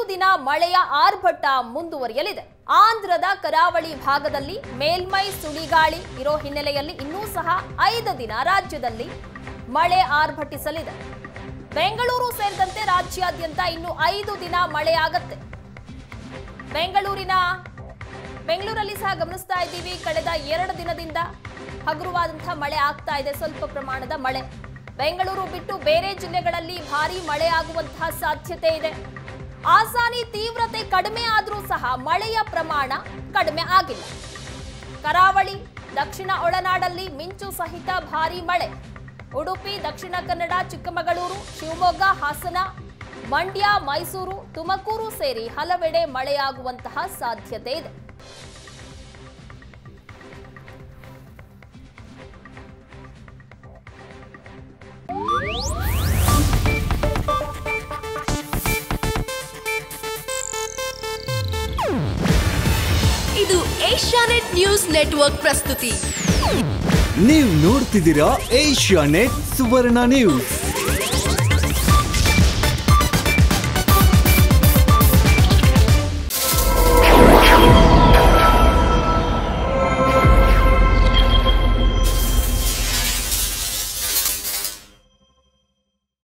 ದಿನ ಮಳೆಯ ಆರ್ಭಟ ಮುಂದುವರಿಯಲಿದೆ ಆಂಧ್ರದ ಕರಾವಳಿ ಭಾಗದಲ್ಲಿ ಮೇಲ್ಮೈ ಸುಳಿಗಾಳಿ ಇರೋ ಹಿನ್ನೆಲೆಯಲ್ಲಿ ಇನ್ನೂ ಸಹ ಐದು ದಿನ ರಾಜ್ಯದಲ್ಲಿ ಮಳೆ ಆರ್ಭಟಿಸಲಿದೆ ಬೆಂಗಳೂರು ಸೇರಿದಂತೆ ರಾಜ್ಯಾದ್ಯಂತ ಇನ್ನು ಐದು ದಿನ ಮಳೆ ಆಗತ್ತೆ ಬೆಂಗಳೂರಿನ ಬೆಂಗಳೂರಲ್ಲಿ ಸಹ ಗಮನಿಸ್ತಾ ಇದ್ದೀವಿ ಕಳೆದ ಎರಡು ದಿನದಿಂದ ಹಗುರವಾದಂತಹ ಮಳೆ ಆಗ್ತಾ ಇದೆ ಸ್ವಲ್ಪ ಪ್ರಮಾಣದ ಮಳೆ ಬೆಂಗಳೂರು ಬಿಟ್ಟು ಬೇರೆ ಜಿಲ್ಲೆಗಳಲ್ಲಿ ಭಾರಿ ಮಳೆ ಆಗುವಂತಹ ಸಾಧ್ಯತೆ ಇದೆ ಆಸಾನಿ ತೀವ್ರತೆ ಕಡಿಮೆ ಆದರೂ ಸಹ ಮಳೆಯ ಪ್ರಮಾಣ ಕಡಿಮೆ ಆಗಿಲ್ಲ ಕರಾವಳಿ ದಕ್ಷಿಣ ಒಳನಾಡಲ್ಲಿ ಮಿಂಚು ಸಹಿತ ಭಾರಿ ಮಳೆ ಉಡುಪಿ ದಕ್ಷಿಣ ಕನ್ನಡ ಚಿಕ್ಕಮಗಳೂರು ಶಿವಮೊಗ್ಗ ಹಾಸನ ಮಂಡ್ಯ ಮೈಸೂರು ತುಮಕೂರು ಸೇರಿ ಹಲವೆಡೆ ಮಳೆಯಾಗುವಂತಹ ಸಾಧ್ಯತೆ ಇದೆ ಇದು ಏಷ್ಯಾನೆಟ್ ನ್ಯೂಸ್ ನೆಟ್ವರ್ಕ್ ಪ್ರಸ್ತುತಿ ನೀವು ನೋಡ್ತಿದ್ದೀರಾ ಏಷ್ಯಾ ನೆಟ್ ಸುವರ್ಣ ನ್ಯೂಸ್